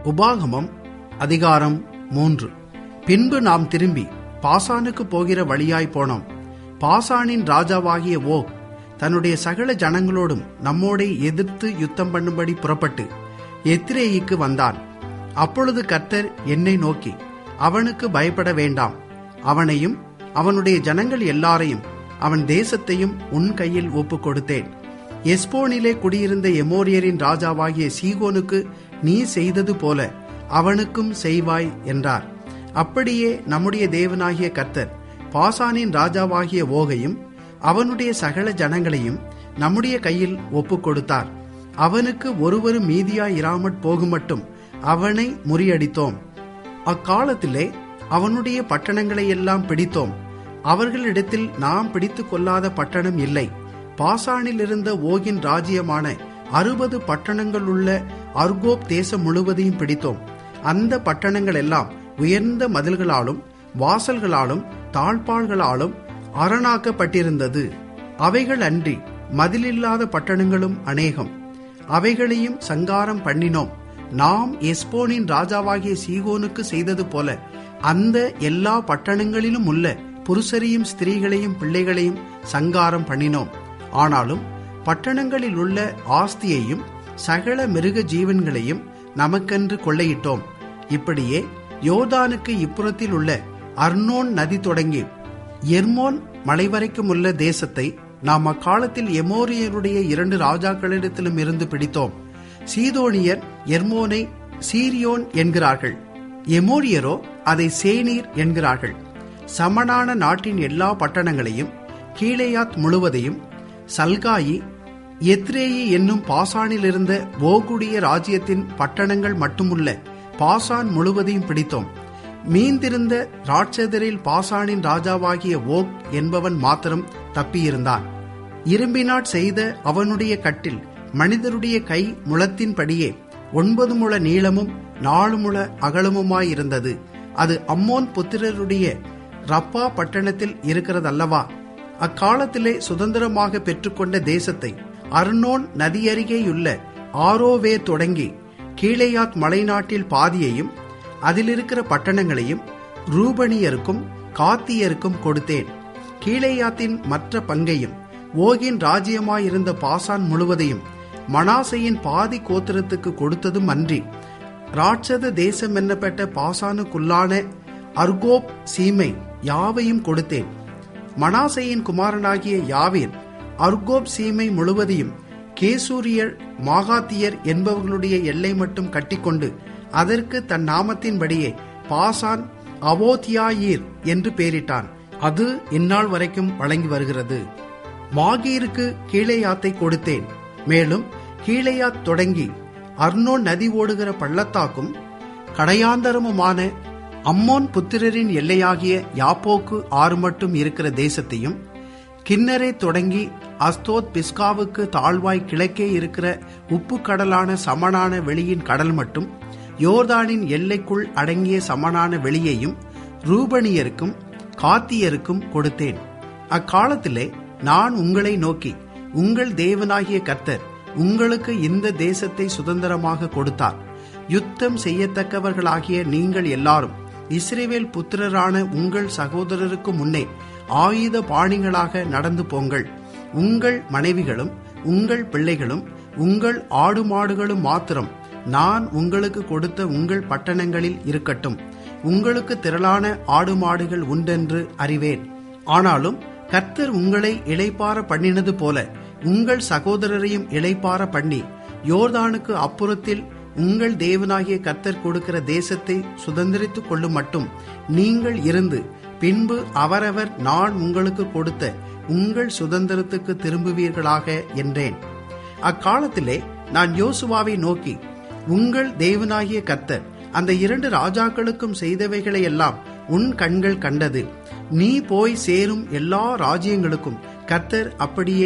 உபாகமம் அதிகாரம் மூன்று பின்பு நாம் திரும்பி பாசானுக்கு போகிற வழியாய் போனோம் பாசானின் ராஜாவாகிய ஓக் தன்னுடைய சகல ஜனங்களோடும் நம்மோடே எதிர்த்து யுத்தம் பண்ணும்படி புறப்பட்டு எத்திரேயிக்கு வந்தான் அப்பொழுது கர்த்தர் என்னை நோக்கி அவனுக்கு பயப்பட வேண்டாம் அவனையும் அவனுடைய ஜனங்கள் எல்லாரையும் அவன் தேசத்தையும் உன் கையில் ஒப்புக் கொடுத்தேன் எஸ்போனிலே குடியிருந்த எமோரியரின் ராஜாவாகிய சீகோனுக்கு நீ செய்தது போல அவனுக்கும் செய்வாய் என்றார் அப்படியே நம்முடைய தேவனாகிய கர்த்தர் பாசானின் ராஜாவாகிய ஓகையும் அவனுடைய சகல ஜனங்களையும் நம்முடைய கையில் ஒப்புக் கொடுத்தார் அவனுக்கு ஒருவரும் மீதியாய் இராமற் போகுமட்டும் அவனை முறியடித்தோம் அக்காலத்திலே அவனுடைய பட்டணங்களை எல்லாம் பிடித்தோம் அவர்களிடத்தில் நாம் பிடித்து கொள்ளாத பட்டணம் இல்லை பாசானில் இருந்த ஓகின் ராஜ்யமான அறுபது பட்டணங்கள் உள்ள அர்கோப் தேசம் முழுவதையும் பிடித்தோம் அந்த பட்டணங்கள் எல்லாம் உயர்ந்த மதில்களாலும் வாசல்களாலும் தாழ்பாள்களாலும் அரணாக்கப்பட்டிருந்தது அவைகள் அன்றி மதிலில்லாத பட்டணங்களும் அநேகம் அவைகளையும் சங்காரம் பண்ணினோம் நாம் எஸ்போனின் ராஜாவாகிய சீகோனுக்கு செய்தது போல அந்த எல்லா பட்டணங்களிலும் உள்ள புருஷரையும் ஸ்திரீகளையும் பிள்ளைகளையும் சங்காரம் பண்ணினோம் ஆனாலும் பட்டணங்களில் உள்ள ஆஸ்தியையும் சகல மிருக ஜீவன்களையும் நமக்கென்று கொள்ளையிட்டோம் இப்படியே யோர்தானுக்கு இப்புறத்தில் உள்ள அர்னோன் நதி தொடங்கி எர்மோன் மலை வரைக்கும் உள்ள தேசத்தை நாம் அக்காலத்தில் எமோரியருடைய இரண்டு ராஜாக்களிடத்திலும் இருந்து பிடித்தோம் சீதோனியர் எர்மோனை சீரியோன் என்கிறார்கள் எமோரியரோ அதை சேனீர் என்கிறார்கள் சமனான நாட்டின் எல்லா பட்டணங்களையும் கீழேயாத் முழுவதையும் சல்காயி எத்ரேயி என்னும் பாசானில் இருந்த ஓகுடிய ராஜ்யத்தின் பட்டணங்கள் மட்டுமுள்ள பாசான் முழுவதையும் பிடித்தோம் மீந்திருந்த ராட்சதரில் பாசானின் ராஜாவாகிய ஓக் என்பவன் மாத்திரம் தப்பியிருந்தான் இரும்பினாட் செய்த அவனுடைய கட்டில் மனிதருடைய கை முளத்தின்படியே ஒன்பது முழ நீளமும் நாலு முழ அகலமுமாயிருந்தது அது அம்மோன் புத்திரருடைய ரப்பா பட்டணத்தில் இருக்கிறதல்லவா அக்காலத்திலே சுதந்திரமாக பெற்றுக்கொண்ட தேசத்தை அர்னோன் நதியருகேயுள்ள ஆரோவே தொடங்கி கீழேயாத் மலைநாட்டில் பாதியையும் அதிலிருக்கிற பட்டணங்களையும் ரூபணியருக்கும் காத்தியருக்கும் கொடுத்தேன் கீழேயாத்தின் மற்ற பங்கையும் ஓகின் ராஜ்யமாயிருந்த பாசான் முழுவதையும் மனாசையின் பாதி கோத்திரத்துக்கு கொடுத்ததும் அன்றி ராட்சத தேசம் என்னப்பட்ட பாசானுக்குள்ளான அர்கோப் சீமை யாவையும் கொடுத்தேன் மனாசையின் குமாரனாகிய யாவீர் அர்கோப் சீமை முழுவதையும் கேசூரியர் மாகாத்தியர் என்பவர்களுடைய எல்லை மட்டும் கட்டிக்கொண்டு அதற்கு தன் நாமத்தின்படியே பாசான் அவோத்தியாயீர் என்று பெயரிட்டான் அது இந்நாள் வரைக்கும் வழங்கி வருகிறது மாகீருக்கு கீழேயாத்தை கொடுத்தேன் மேலும் கீழேயாத் தொடங்கி அர்னோன் நதி ஓடுகிற பள்ளத்தாக்கும் கடையாந்தரமுமான அம்மோன் புத்திரரின் எல்லையாகிய யாப்போக்கு ஆறு மட்டும் இருக்கிற தேசத்தையும் கிண்ணரை தொடங்கி அஸ்தோத் பிஸ்காவுக்கு தாழ்வாய் கிழக்கே இருக்கிற உப்பு கடலான சமனான வெளியின் கடல் மட்டும் யோர்தானின் எல்லைக்குள் அடங்கிய சமனான வெளியையும் ரூபணியருக்கும் காத்தியருக்கும் கொடுத்தேன் அக்காலத்திலே நான் உங்களை நோக்கி உங்கள் தேவனாகிய கர்த்தர் உங்களுக்கு இந்த தேசத்தை சுதந்திரமாக கொடுத்தார் யுத்தம் செய்யத்தக்கவர்களாகிய நீங்கள் எல்லாரும் இஸ்ரேவேல் புத்திரரான உங்கள் சகோதரருக்கு முன்னே ஆயுத பாணிகளாக நடந்து போங்கள் உங்கள் மனைவிகளும் உங்கள் பிள்ளைகளும் உங்கள் ஆடு மாடுகளும் மாத்திரம் நான் உங்களுக்கு கொடுத்த உங்கள் பட்டணங்களில் இருக்கட்டும் உங்களுக்கு திரளான ஆடு மாடுகள் உண்டென்று அறிவேன் ஆனாலும் கர்த்தர் உங்களை இளைப்பார பண்ணினது போல உங்கள் சகோதரரையும் இளைப்பார பண்ணி யோர்தானுக்கு அப்புறத்தில் உங்கள் தேவனாகிய கர்த்தர் கொடுக்கிற தேசத்தை சுதந்திரித்துக் கொள்ளும் மட்டும் நீங்கள் இருந்து பின்பு அவரவர் நான் உங்களுக்கு கொடுத்த உங்கள் சுதந்திரத்துக்கு திரும்புவீர்களாக என்றேன் அக்காலத்திலே நான் யோசுவாவை நோக்கி உங்கள் தேவனாகிய கர்த்தர் அந்த இரண்டு ராஜாக்களுக்கும் செய்தவைகளை எல்லாம் உன் கண்கள் கண்டது நீ போய் சேரும் எல்லா ராஜ்யங்களுக்கும் கர்த்தர் அப்படியே